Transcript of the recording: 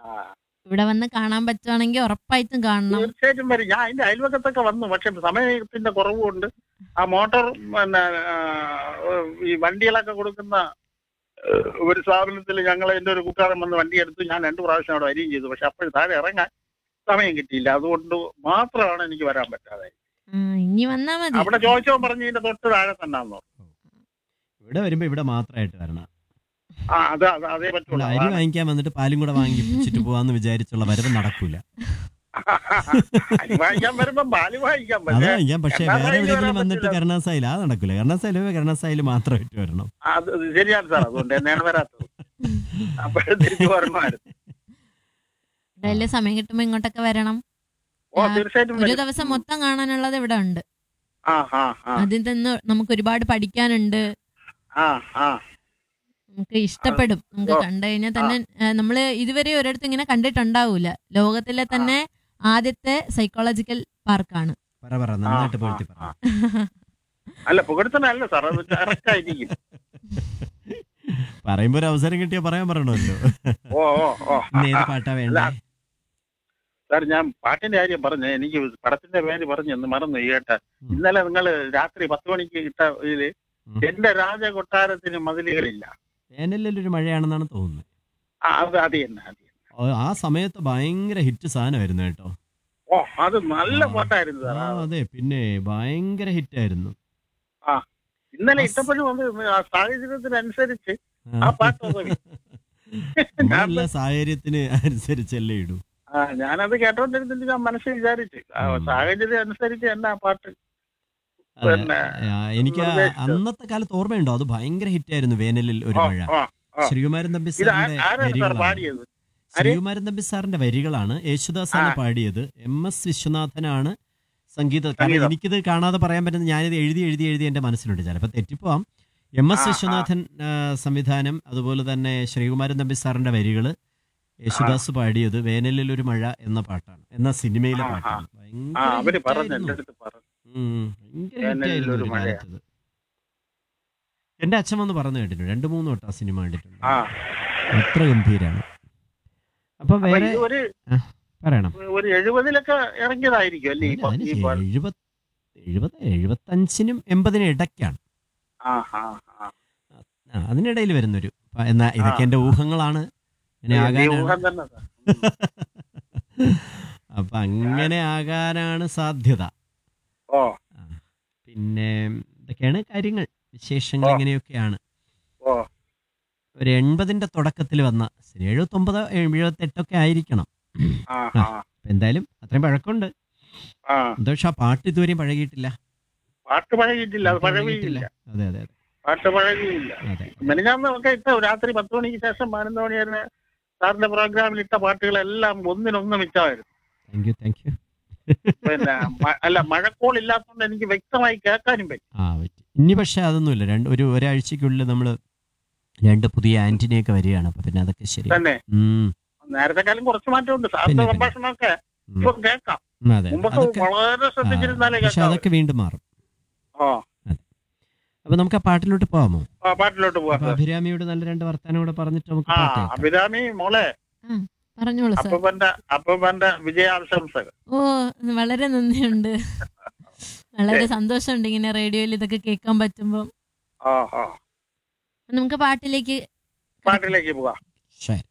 ആ. ഇവിടെ വന്ന് കാണാൻ പറ്റുവാണെങ്കിൽ ഉറപ്പായിട്ടും കാണണം തീർച്ചയായിട്ടും വരും ഞാൻ അതിന്റെ അയൽവക്കത്തൊക്കെ വന്നു പക്ഷെ സമയത്തിന്റെ കുറവുകൊണ്ട് ആ മോട്ടോർ പിന്നെ ആ, ഈ വണ്ടികളൊക്കെ കൊടുക്കുന്ന ഏഹ്, ഒരു സ്ഥാപനത്തിൽ ഞങ്ങൾ എന്റെ ഒരു കൂട്ടുകാരൻ വന്ന് വണ്ടി എടുത്തു ഞാൻ രണ്ടു പ്രാവശ്യം അവിടെ വരികയും ചെയ്തു പക്ഷെ അപ്പോൾ താഴെ ഇറങ്ങാൻ സമയം കിട്ടിയില്ല അതുകൊണ്ട് മാത്രമാണ് എനിക്ക് വരാൻ പറ്റാതെ ആ, ഇനി വന്നാ മതി അവിടെ ചോദിച്ചോ പറഞ്ഞു ഇതിന്റെ തൊട്ട് താഴെ തന്നാന്നോ ഇവിടെ വരുമ്പോ ഇവിടെ മാത്രമായിട്ട് വരണം ആ അത് അത് അതേ നമ്മൾ പറ്റുള്ളൂ അരി വാങ്ങിക്കാൻ വന്നിട്ട് പാലും കൂടെ വാങ്ങിപ്പിച്ചിട്ട് പോവാന്ന് വിചാരിച്ചുള്ള വരവ് നടക്കൂല അരി വാങ്ങിക്കാൻ വരുമ്പോ പാല് വാങ്ങിക്കാൻ അത് പറ്റും വാങ്ങിക്കാം പക്ഷെ വേറെ കരുണാസായി എവിടെയെങ്കിലും വരാൻ വന്നിട്ട് പറ്റില്ല. കരുണാസായിൽ അത് നടക്കൂല കരുണാസായിൽ കരുണാസായിൽ മാത്രമായിട്ട് വരണം അത് ശരിയാണ് സാർ അതുകൊണ്ട് തന്നെയാണ് വരാത്തത് അപ്പോഴും തിരിച്ചു വരണമായിരുന്നു എന്തായാലും സമയം കിട്ടുമ്പോ ഇങ്ങോട്ടൊക്കെ വരണം ഓ ആ, തീർച്ചയായിട്ടും ഒരു വരും. ദിവസം മൊത്തം കാണാനുള്ളത് ഇവിടെ ഉണ്ട് ആ ആ ആ അതിൽ നിന്ന് നമുക്ക് ഒരുപാട് പഠിക്കാനുണ്ട് ആ ആ നമുക്ക് ഇഷ്ടപ്പെടും നമുക്ക് ഓ. കണ്ടു കഴിഞ്ഞാൽ തന്നെ ആ, നമ്മള് ഇതുവരെ ഒരിടത്തും ഇങ്ങനെ കണ്ടിട്ടുണ്ടാവൂല ലോകത്തിലെ തന്നെ ആദ്യത്തെ സൈക്കോളജിക്കൽ പാർക്കാണ് പറ പറ നന്നായിട്ട് ആ, പൊഴുത്തി ആ, പറ അല്ല പുകഴ്ത്തനല്ല സാർ അത് കറക്റ്റ് ആയിരിക്കും പറയുമ്പോ ഒരു അവസരം കിട്ടിയാ പറയാൻ പറയണമല്ലോ ഓ ഓ ഓ ഇന്ന് ഏത് പാട്ടാ വേണ്ടേ സാർ ഞാൻ പാട്ടിന്റെ കാര്യം പറഞ്ഞു എനിക്ക് പടത്തിന്റെ പേര് പറഞ്ഞു എന്ന് മറന്നു ഈ കേട്ട ഉം. ഇന്നലെ നിങ്ങൾ രാത്രി പത്ത് മണിക്ക് ഇട്ട ഇതില് ഉം. എന്റെ രാജകൊട്ടാരത്തിന് മതിലുകളില്ല വേനലിൽ ഒരു മഴയാണെന്നാണ് തോന്നുന്നത് ആ, അത് അത് തന്നെ അത് തന്നെ. ഓ, ആ സമയത്ത് ഭയങ്കര ഹിറ്റ് സാധനമായിരുന്നു കേട്ടോ ഓ അത് നല്ല ആ. പാട്ടായിരുന്നു ആ സാർ അതെ പിന്നെ ഭയങ്കര ഹിറ്റായിരുന്നു ഇന്നലെ അസ്- ഇട്ടപ്പോഴും വന്ന് ആ സാഹചര്യത്തിനനുസരിച്ച് ആ പാട്ട് ഉദവി. നമ്മളെല്ലാ സാഹചര്യത്തിന് അനുസരിച്ചല്ലേ ഇടൂ ആ ഞാനത് കേട്ടോണ്ടിരുന്നിട്ട് ഞാൻ മനസ്സിൽ വിചാരിച്ചു ആ ഉം. സാഹചര്യം അനുസരിച്ച് തന്നെ ആ പാട്ട് അതെ, പിന്നെ ആ, എനിക്ക് ആ നിർദ്ദേശിച്ചത്. അന്നത്തെ കാലത്ത് ഓർമ്മയുണ്ടോ അത് ഭയങ്കര ഹിറ്റായിരുന്നു വേനലിൽ ഒരു ആ, മഴ ആ, ആ. ശ്രീകുമാരൻ തമ്പി ഇത് ആ- സാറിന്റെ ആരാണ് സാർ വരികളാണ് പാടിയത് ആര്? ശ്രീകുമാരൻ തമ്പി സാറിന്റെ വരികളാണ് യേശുദാസാണ് ആ. പാടിയത് എം എസ് വിശ്വനാഥനാണ് സംഗീതം കാരണം സംഗീതം. എനിക്കിത് കാണാതെ പറയാൻ പറ്റുന്ന ഞാനിത് എഴുതി എഴുതി എഴുതി എന്റെ മനസ്സിലുണ്ട് ചിലപ്പോൾ തെറ്റിപ്പോവാം എം എസ് ആ, ആ. വിശ്വനാഥൻ ആ, സംവിധാനം അതുപോലെ തന്നെ ശ്രീകുമാരൻ തമ്പി സാറിന്റെ വരികള് യേശുദാസ് പാടിയത് വേനലിൽ ഒരു മഴ എന്ന പാട്ടാണ് എന്ന സിനിമയിലെ ആ, ആ. പാട്ടാണ് ആ ഭയങ്കര അവര് പറഞ്ഞു ഹിറ്റായിരുന്നു. എന്റെ അടുത്ത് പറഞ്ഞു ഉം, ഭയങ്കര വേനലിൽ ഹിറ്റായിരുന്നു ഒരു ഒരു മഴ. കാലത്തത് എന്റെ അച്ഛൻ വന്ന് പറഞ്ഞു കേട്ടിട്ടുണ്ട് രണ്ടു മൂന്ന് വട്ടം ആ സിനിമ കണ്ടിട്ടുണ്ട് ആ അത്ര ഗംഭീരാണ് അപ്പൊ അപ്പൊ വേറെ ഇത് ഒരു പറയണം ഒരു എഴുപതിലൊക്കെ ഇറങ്ങിയതായിരിക്കും അല്ലേ ഈ അല്ല, പാ- അതിന് ഈ ശേ- പാട്ട് എഴുപത് എഴുപത് എഴുപത്തഞ്ചിനും എൺപതിനും ഇടയ്ക്കാണ് ആ ആ ആ ആ, അതിനിടയിൽ വരുന്നൊരു പ- എന്നാ ഇതൊക്കെ എന്റെ ഊഹങ്ങളാണ് ഇങ്ങനെ ഈ ആകാനാണ് ഊഹം തന്നെ സാർ. അപ്പൊ അങ്ങനെ ആകാനാണ് സാധ്യത ഓ ആ. പിന്നെ ഇതൊക്കെയാണ് കാര്യങ്ങൾ വിശേഷങ്ങൾ ഓ. ഇങ്ങനെയൊക്കെയാണ് ഓ ഒരു എൺപതിന്റെ തുടക്കത്തിൽ വന്ന സിനിമ എഴുപത്തൊമ്പത് എഴുപത്തെട്ടൊക്കെ ആയിരിക്കണം ആ ആ. ആ അപ്പൊ എന്തായാലും അത്രയും പഴക്കമുണ്ട് ആ എന്താ പക്ഷെ ആ പാട്ട് ഇതുവരെയും പഴകിയിട്ടില്ല പാട്ട് പഴകിയിട്ടില്ല അത് പാട്ട് പഴകിയില്ല അതെ അതെ അതെ പാട്ട് പഴകിയില്ല അതെ മെനഞ്ഞാന്ന് ഒക്കെ ഇട്ട രാത്രി പത്ത് മണിക്ക് ശേഷം പതിനൊന്ന് മണി വരെ സാറിന്റെ പ്രോഗ്രാമിൽ ഇട്ട പാട്ടുകളെല്ലാം ഒന്നിനൊന്ന് മിച്ചമായിരുന്നു താങ്ക് യു താങ്ക് യു പിന്നെ മ- അല്ല മഴക്കോൾ ഇല്ലാത്തതുകൊണ്ട് എനിക്ക് വ്യക്തമായി കേൾക്കാനും പറ്റും ആ പറ്റി ഇനി പക്ഷെ അതൊന്നുമില്ല രണ്ട് ഒരു ഒരാഴ്ചക്കുള്ളിൽ നമ്മൾ രണ്ട് പുതിയ ആന്റിനെയൊക്കെ വരികയാണ് അപ്പൊ പിന്നെ അതൊക്കെ ശരി തന്നെ നേരത്തെ കാലം കുറച്ച് മാറ്റമുണ്ട് സാറിന്റെ പിന്നെ, പിന്നെ. സംഭാഷണമൊക്കെ ഇപ്പൊ കേൾക്കാം അതെ മുമ്പൊക്കെ അതൊക്കെ വളരെ ആ, ശ്രദ്ധിച്ചിരുന്നാലേ പക്ഷെ കേൾക്കാം അതൊക്കെ വീണ്ടും മാറും ഓ അപ്പൊ നമുക്ക് ആ പാട്ടിലോട്ട് പോവാമോ ആ പാട്ടിലോട്ട് പോവാം അപ്പൊ സാർ അഭിരാമിയോട് നല്ല രണ്ട് വർത്താനം കൂടെ പറഞ്ഞിട്ട് നമുക്ക് ആ പാട്ട് കേൾക്കാം. അഭിരാമി മോളെ പറഞ്ഞോളൂ സാർ അപ്പൂപ്പന്റെ അപ്പൂപ്പന്റെ വിജയാശംസകൾ ഓ വളരെ നന്ദിയുണ്ട് വളരെ സന്തോഷമുണ്ട് ഇങ്ങനെ റേഡിയോയിൽ ഇതൊക്കെ കേൾക്കാൻ പറ്റുമ്പോൾ ആ ആ നമുക്ക് പാട്ടിലേക്ക് പാട്ടിലേക്ക് പോവാം ശരി